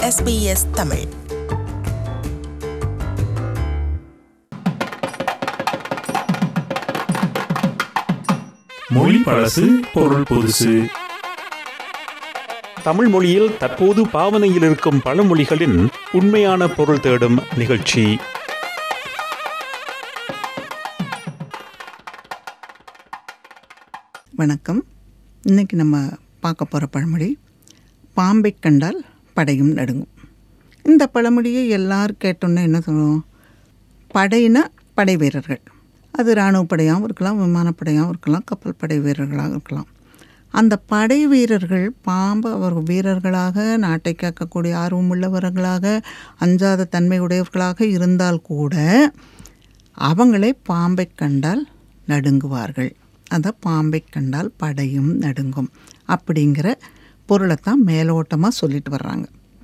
SBS Tamil மொழி பழசு பொருள் புதுசு தமிழ் மொழியில் தற்போது பாவனையில் இருக்கும் பழமொழிகளின் உண்மையான பொருள் தேடும் நிகழ்ச்சி வணக்கம் இன்னைக்கு நம்ம பார்க்க போகிற பழமொழி பாம்பை கண்டால் படையும் நடுங்கும் இந்த பழமொழியை எல்லாரும் கேட்டோன்னே என்ன சொல்லுவோம் படைனா படை வீரர்கள் அது இராணுவ படையாகவும் இருக்கலாம் விமானப்படையாகவும் இருக்கலாம் கப்பல் படை வீரர்களாக இருக்கலாம் அந்த படை வீரர்கள் பாம்பு அவர் வீரர்களாக நாட்டை காக்கக்கூடிய ஆர்வமுள்ளவர்களாக அஞ்சாத தன்மை உடையவர்களாக இருந்தால் கூட அவங்களே பாம்பை கண்டால் நடுங்குவார்கள் அதை பாம்பை கண்டால் படையும் நடுங்கும் அப்படிங்கிற பொருளை தான் மேலோட்டமாக சொல்லிட்டு வர்றாங்க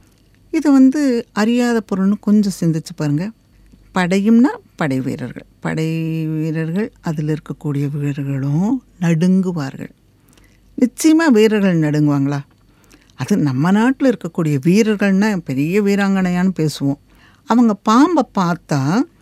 இது வந்து அறியாத பொருள்னு கொஞ்சம் சிந்திச்சு பாருங்கள் படையும்னா படை வீரர்கள் படை வீரர்கள் அதில் இருக்கக்கூடிய வீரர்களும் நடுங்குவார்கள் நிச்சயமாக வீரர்கள் நடுங்குவாங்களா அது நம்ம நாட்டில் இருக்கக்கூடிய வீரர்கள்னா பெரிய வீராங்கனையான்னு பேசுவோம் அவங்க பாம்பை பார்த்தா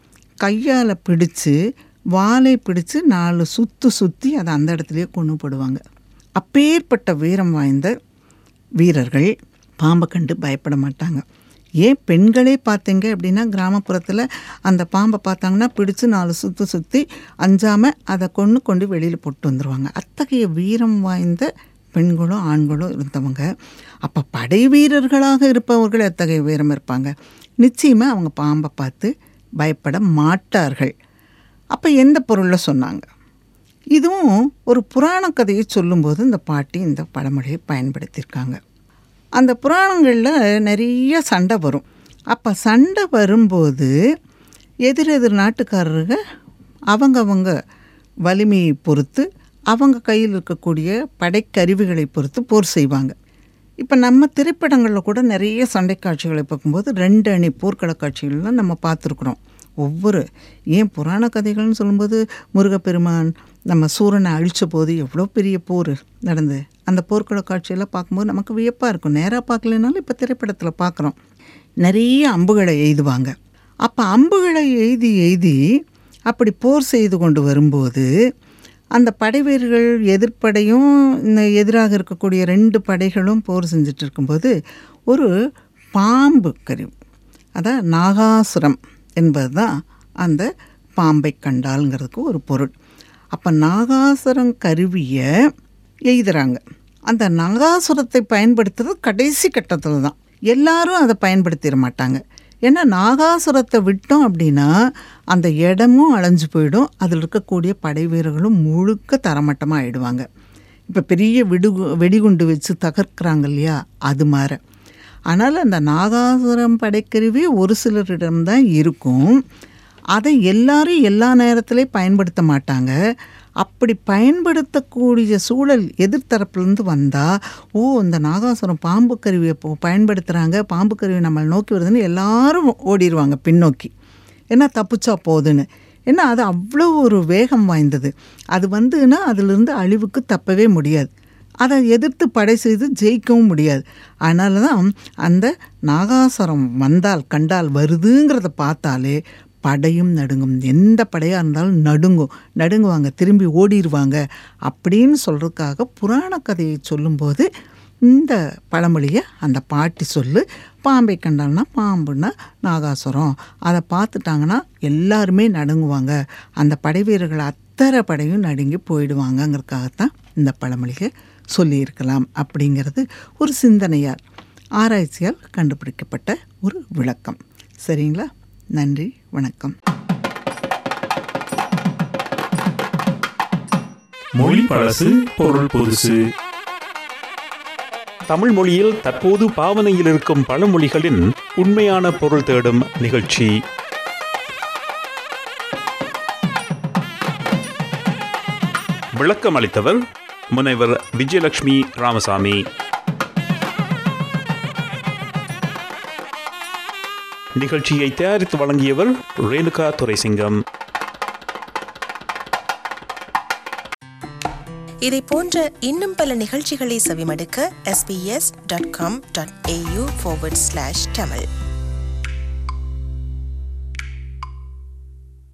கையால் பிடிச்சு வாலை பிடிச்சு நாலு சுற்று சுற்றி அதை அந்த இடத்துலையே கொண்டு போடுவாங்க அப்பேற்பட்ட வீரம் வாய்ந்த வீரர்கள் பாம்பை கண்டு பயப்பட மாட்டாங்க ஏன் பெண்களே பார்த்தீங்க அப்படின்னா கிராமப்புறத்தில் அந்த பாம்பை பார்த்தாங்கன்னா பிடிச்சு நாலு சுற்றி சுற்றி அஞ்சாமல் அதை கொண்டு கொண்டு வெளியில் போட்டு வந்துடுவாங்க அத்தகைய வீரம் வாய்ந்த பெண்களும் ஆண்களும் இருந்தவங்க அப்போ படை வீரர்களாக இருப்பவர்கள் எத்தகைய வீரம் இருப்பாங்க நிச்சயமாக அவங்க பாம்பை பார்த்து பயப்பட மாட்டார்கள் அப்போ எந்த பொருளில் சொன்னாங்க இதுவும் ஒரு புராண கதையை சொல்லும்போது இந்த பாட்டி இந்த பழமொழியை பயன்படுத்தியிருக்காங்க அந்த புராணங்களில் நிறைய சண்டை வரும் அப்போ சண்டை வரும்போது எதிரெதிர் நாட்டுக்காரருங்க அவங்கவங்க வலிமையை பொறுத்து அவங்க கையில் இருக்கக்கூடிய படைக்கருவிகளை பொறுத்து போர் செய்வாங்க இப்போ நம்ம திரைப்படங்களில் கூட நிறைய சண்டை காட்சிகளை பார்க்கும்போது ரெண்டு அணி போர்க்கள காட்சிகள்லாம் நம்ம பார்த்துருக்குறோம் ஒவ்வொரு ஏன் புராண கதைகள்னு சொல்லும்போது முருகப்பெருமான் நம்ம சூரனை அழித்த போது எவ்வளோ பெரிய போர் நடந்து அந்த போர்க்கள காட்சியெல்லாம் பார்க்கும்போது நமக்கு வியப்பாக இருக்கும் நேராக பார்க்கலனாலும் இப்போ திரைப்படத்தில் பார்க்குறோம் நிறைய அம்புகளை எய்துவாங்க அப்போ அம்புகளை எய்தி எய்தி அப்படி போர் செய்து கொண்டு வரும்போது அந்த படை வீரர்கள் எதிர்ப்படையும் இந்த எதிராக இருக்கக்கூடிய ரெண்டு படைகளும் போர் செஞ்சுட்டு இருக்கும்போது ஒரு பாம்பு கருவி அதான் நாகாசுரம் என்பது தான் அந்த பாம்பை கண்டால்ங்கிறதுக்கு ஒரு பொருள் அப்போ நாகாசுரம் கருவியை எய்துறாங்க அந்த நாகாசுரத்தை பயன்படுத்துறது கடைசி கட்டத்தில் தான் எல்லாரும் அதை பயன்படுத்திட மாட்டாங்க ஏன்னா நாகாசுரத்தை விட்டோம் அப்படின்னா அந்த இடமும் அலைஞ்சு போயிடும் அதில் இருக்கக்கூடிய படை வீரர்களும் முழுக்க தரமட்டமாக ஆயிடுவாங்க இப்போ பெரிய விடு வெடிகுண்டு வச்சு தகர்க்கிறாங்க இல்லையா அது மாதிரி ஆனால் அந்த நாகாசுரம் படைக்கருவி ஒரு சிலரிடம்தான் இருக்கும் அதை எல்லாரும் எல்லா நேரத்துலையும் பயன்படுத்த மாட்டாங்க அப்படி பயன்படுத்தக்கூடிய சூழல் எதிர்த்தரப்புலேருந்து வந்தால் ஓ இந்த நாகாசுரம் பாம்பு கருவியை இப்போ பயன்படுத்துகிறாங்க பாம்பு கருவி நம்மளை நோக்கி வருதுன்னு எல்லாரும் ஓடிடுவாங்க பின்னோக்கி ஏன்னா தப்பிச்சா போகுதுன்னு ஏன்னா அது அவ்வளோ ஒரு வேகம் வாய்ந்தது அது வந்துன்னா அதிலிருந்து அழிவுக்கு தப்பவே முடியாது அதை எதிர்த்து படை செய்து ஜெயிக்கவும் முடியாது அதனால தான் அந்த நாகாசுரம் வந்தால் கண்டால் வருதுங்கிறத பார்த்தாலே படையும் நடுங்கும் எந்த படையாக இருந்தாலும் நடுங்கும் நடுங்குவாங்க திரும்பி ஓடிடுவாங்க அப்படின்னு சொல்கிறதுக்காக புராண கதையை சொல்லும்போது இந்த பழமொழியை அந்த பாட்டி சொல்லு பாம்பை கண்டால்னா பாம்புன்னா நாகாசுரம் அதை பார்த்துட்டாங்கன்னா எல்லாருமே நடுங்குவாங்க அந்த படை வீரர்கள் அத்தனை படையும் நடுங்கி போயிடுவாங்கங்கிறதுக்காகத்தான் இந்த பழமொழியை சொல்லியிருக்கலாம் அப்படிங்கிறது ஒரு சிந்தனையால் ஆராய்ச்சியால் கண்டுபிடிக்கப்பட்ட ஒரு விளக்கம் சரிங்களா நன்றி வணக்கம் மொழி பழசு பொருள் புதுசு தமிழ் மொழியில் தற்போது பாவனையில் இருக்கும் பழமொழிகளின் உண்மையான பொருள் தேடும் நிகழ்ச்சி விளக்கம் அளித்தவர் முனைவர் விஜயலட்சுமி ராமசாமி நிகழ்ச்சியை தயாரித்து வழங்கியவர் ரேணுகா துரைசிங்கம் இதை போன்ற இன்னும் பல நிகழ்ச்சிகளை செவிமடுக்க sbs.com.au forward slash tamil